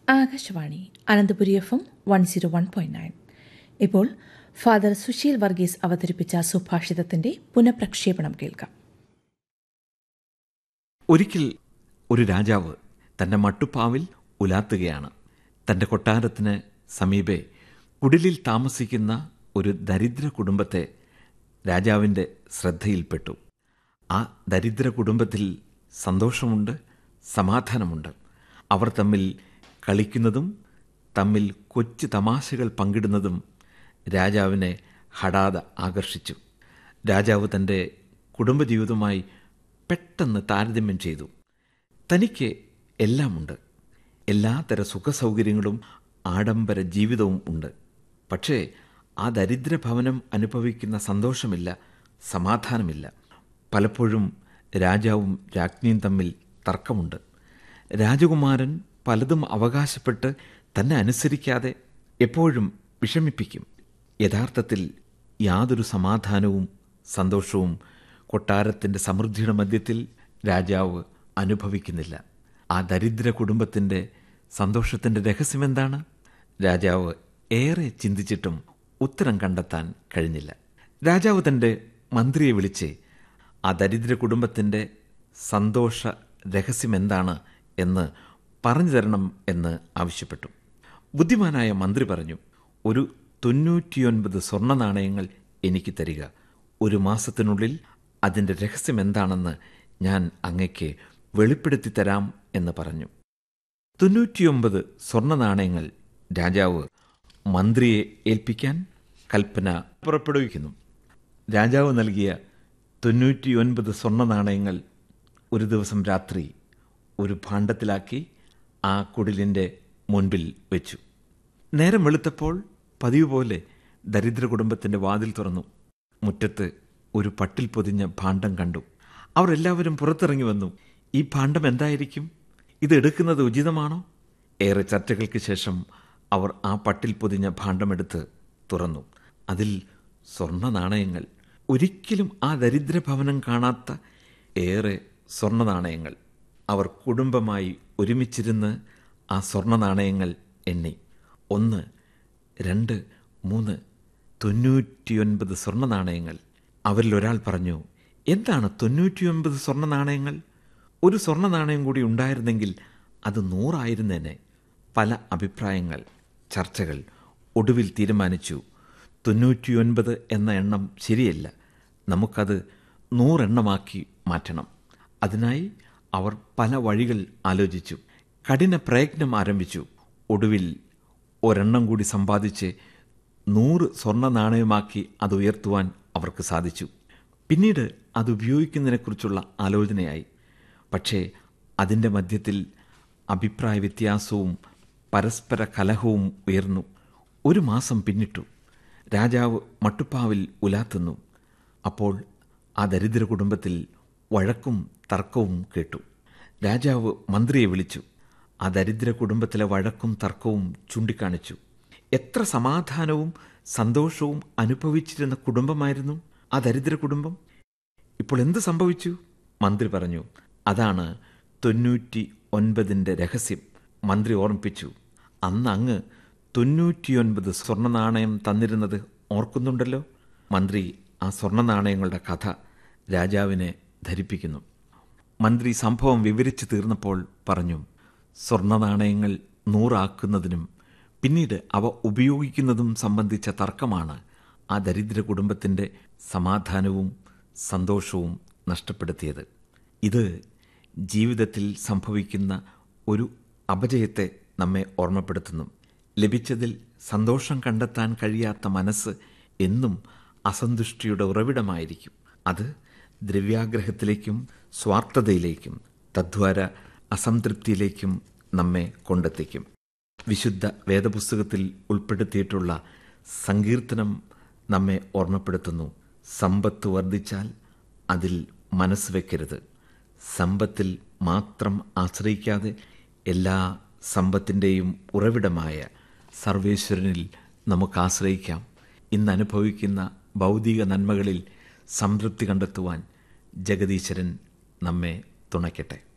Akashvani Ananthapuri F M one zero one point nine ഇപ്പോൾ father Sushil Varghese അവതരിപ്പിച്ച സുഭാഷിതത്തിന്റെ പുനഃപ്രക്ഷേപണം കേൾക്കാം ഒരിക്കൽ ഒരു രാജാവ് തന്റെ മട്ടുപ്പാവിൽ ഉലാത്തുകയാണ് തന്റെ കൊട്ടാരത്തിന് സമീപെ കുടിലിൽ താമസിക്കുന്ന ഒരു ദരിദ്ര കുടുംബത്തെ രാജാവിൻ്റെ ശ്രദ്ധയിൽപ്പെട്ടു ആ ദരിദ്ര കുടുംബത്തിൽ സന്തോഷമുണ്ട് സമാധാനമുണ്ട് അവർ തമ്മിൽ കളിക്കുന്നതും തമ്മിൽ കൊച്ചു തമാശകൾ പങ്കിടുന്നതും രാജാവിനെ ഹഠാതെ ആകർഷിച്ചു രാജാവ് തൻ്റെ കുടുംബജീവിതവുമായി പെട്ടെന്ന് താരതമ്യം ചെയ്തു തനിക്ക് എല്ലാമുണ്ട് എല്ലാത്തര സുഖസൗകര്യങ്ങളും ആഡംബര ജീവിതവും ഉണ്ട് പക്ഷേ ആ ദരിദ്രഭവനം അനുഭവിക്കുന്ന സന്തോഷമില്ല സമാധാനമില്ല പലപ്പോഴും രാജാവും രാജ്ഞിയും തമ്മിൽ തർക്കമുണ്ട് രാജകുമാരൻ പലതും അവകാശപ്പെട്ട് തന്നെ അനുസരിക്കാതെ എപ്പോഴും വിഷമിപ്പിക്കും യഥാർത്ഥത്തിൽ യാതൊരു സമാധാനവും സന്തോഷവും കൊട്ടാരത്തിൻ്റെ സമൃദ്ധിയുടെ മധ്യത്തിൽ രാജാവ് അനുഭവിക്കുന്നില്ല ആ ദരിദ്ര കുടുംബത്തിൻ്റെ സന്തോഷത്തിൻ്റെ രഹസ്യമെന്താണ് രാജാവ് ഏറെ ചിന്തിച്ചിട്ടും ഉത്തരം കണ്ടെത്താൻ കഴിഞ്ഞില്ല രാജാവ് തൻ്റെ മന്ത്രിയെ വിളിച്ച് ആ ദരിദ്ര കുടുംബത്തിൻ്റെ സന്തോഷ രഹസ്യമെന്താണ് എന്ന് പറഞ്ഞു തരണം എന്ന് ആവശ്യപ്പെട്ടു ബുദ്ധിമാനായ മന്ത്രി പറഞ്ഞു ഒരു തൊണ്ണൂറ്റിയൊൻപത് സ്വർണ്ണ നാണയങ്ങൾ എനിക്ക് തരിക ഒരു മാസത്തിനുള്ളിൽ അതിൻ്റെ രഹസ്യം എന്താണെന്ന് ഞാൻ അങ്ങയ്ക്ക് വെളിപ്പെടുത്തി തരാം എന്ന് പറഞ്ഞു തൊണ്ണൂറ്റിയൊമ്പത് സ്വർണ്ണ നാണയങ്ങൾ രാജാവ് മന്ത്രിയെ ഏൽപ്പിക്കാൻ കൽപ്പന പുറപ്പെടുവിക്കുന്നു രാജാവ് നൽകിയ തൊണ്ണൂറ്റിയൊൻപത് സ്വർണ്ണ നാണയങ്ങൾ ഒരു ദിവസം രാത്രി ഒരു ഭാണ്ഡത്തിലാക്കി ആ കുടിലിൻ്റെ മുൻപിൽ വെച്ചു നേരം വെളുത്തപ്പോൾ പതിവ് പോലെ ദരിദ്ര കുടുംബത്തിൻ്റെ വാതിൽ തുറന്നു മുറ്റത്ത് ഒരു പട്ടിൽ പൊതിഞ്ഞ ഭാണ്ഡം കണ്ടു അവർ എല്ലാവരും പുറത്തിറങ്ങി വന്നു ഈ ഭാണ്ഡം എന്തായിരിക്കും ഇത് എടുക്കുന്നത് ഉചിതമാണോ ഏറെ ചർച്ചകൾക്ക് ശേഷം അവർ ആ പട്ടിൽ പൊതിഞ്ഞ ഭാണ്ഡമെടുത്ത് തുറന്നു അതിൽ സ്വർണ്ണ നാണയങ്ങൾ ഒരിക്കലും ആ ദരിദ്രഭവനം കാണാത്ത ഏറെ സ്വർണ്ണ നാണയങ്ങൾ അവർ കുടുംബമായി ഒരുമിച്ചിരുന്ന് ആ സ്വർണ്ണ നാണയങ്ങൾ എണ്ണി ഒന്ന് രണ്ട് മൂന്ന് തൊണ്ണൂറ്റിയൊൻപത് സ്വർണ്ണ നാണയങ്ങൾ അവരിൽ ഒരാൾ പറഞ്ഞു എന്താണ് തൊണ്ണൂറ്റിയൊൻപത് സ്വർണ്ണ നാണയങ്ങൾ ഒരു സ്വർണ്ണ നാണയം കൂടി ഉണ്ടായിരുന്നെങ്കിൽ അത് നൂറായിരുന്നേനെ പല അഭിപ്രായങ്ങൾ ചർച്ചകൾ ഒടുവിൽ തീരുമാനിച്ചു തൊണ്ണൂറ്റിയൊൻപത് എന്ന എണ്ണം ശരിയല്ല നമുക്കത് നൂറെണ്ണമാക്കി മാറ്റണം അതിനായി അവർ പല വഴികൾ ആലോചിച്ചു കഠിന പ്രയത്നം ആരംഭിച്ചു ഒടുവിൽ ഒരെണ്ണം കൂടി സമ്പാദിച്ച് നൂറ് സ്വർണ്ണ നാണയമാക്കി അത് ഉയർത്തുവാൻ അവർക്ക് സാധിച്ചു പിന്നീട് അത് ഉപയോഗിക്കുന്നതിനെക്കുറിച്ചുള്ള ആലോചനയായി പക്ഷേ അതിൻ്റെ മധ്യത്തിൽ അഭിപ്രായ വ്യത്യാസവും പരസ്പര കലഹവും ഉയർന്നു ഒരു മാസം പിന്നിട്ടു രാജാവ് മട്ടുപ്പാവിൽ ഉലാത്തുന്നു അപ്പോൾ ആ ദരിദ്ര കുടുംബത്തിൽ വഴക്കും തർക്കവും കേട്ടു രാജാവ് മന്ത്രിയെ വിളിച്ചു ആ ദരിദ്ര കുടുംബത്തിലെ വഴക്കും തർക്കവും ചൂണ്ടിക്കാണിച്ചു എത്ര സമാധാനവും സന്തോഷവും അനുഭവിച്ചിരുന്ന കുടുംബമായിരുന്നു ആ ദരിദ്ര കുടുംബം ഇപ്പോൾ എന്ത് സംഭവിച്ചു മന്ത്രി പറഞ്ഞു അതാണ് തൊണ്ണൂറ്റി ഒൻപതിൻ്റെ രഹസ്യം മന്ത്രി ഓർമ്മിപ്പിച്ചു അന്ന് അങ്ങ് തൊണ്ണൂറ്റിയൊൻപത് സ്വർണ്ണ നാണയം തന്നിരുന്നത് ഓർക്കുന്നുണ്ടല്ലോ മന്ത്രി ആ സ്വർണ്ണ നാണയങ്ങളുടെ കഥ രാജാവിനെ ധരിപ്പിക്കുന്നു മന്ത്രി സംഭവം വിവരിച്ചു തീർന്നപ്പോൾ പറഞ്ഞു സ്വർണ്ണ നാണയങ്ങൾ നൂറാക്കുന്നതിനും പിന്നീട് അവ ഉപയോഗിക്കുന്നതും സംബന്ധിച്ച തർക്കമാണ് ആ ദരിദ്ര കുടുംബത്തിൻ്റെ സമാധാനവും സന്തോഷവും നഷ്ടപ്പെടുത്തിയത് ഇത് ജീവിതത്തിൽ സംഭവിക്കുന്ന ഒരു അപജയത്തെ നമ്മെ ഓർമ്മപ്പെടുത്തുന്നു ലഭിച്ചതിൽ സന്തോഷം കണ്ടെത്താൻ കഴിയാത്ത മനസ്സ് എന്നും അസന്തുഷ്ടിയുടെ ഉറവിടമായിരിക്കും അത് ദ്രവ്യാഗ്രഹത്തിലേക്കും സ്വാർത്ഥതയിലേക്കും തദ്വാര അസംതൃപ്തിയിലേക്കും നമ്മെ കൊണ്ടെത്തിക്കും വിശുദ്ധ വേദപുസ്തകത്തിൽ ഉൾപ്പെടുത്തിയിട്ടുള്ള സങ്കീർത്തനം നമ്മെ ഓർമ്മപ്പെടുത്തുന്നു സമ്പത്ത് വർദ്ധിച്ചാൽ അതിൽ മനസ്സ് വയ്ക്കരുത് സമ്പത്തിൽ മാത്രം ആശ്രയിക്കാതെ എല്ലാ സമ്പത്തിൻ്റെയും ഉറവിടമായ സർവേശ്വരനിൽ നമുക്ക് ആശ്രയിക്കാം ഇന്ന് അനുഭവിക്കുന്ന ഭൗതിക നന്മകളിൽ സംതൃപ്തി കണ്ടെത്തുവാൻ ജഗദീശ്വരൻ നമ്മെ തുണയ്ക്കട്ടെ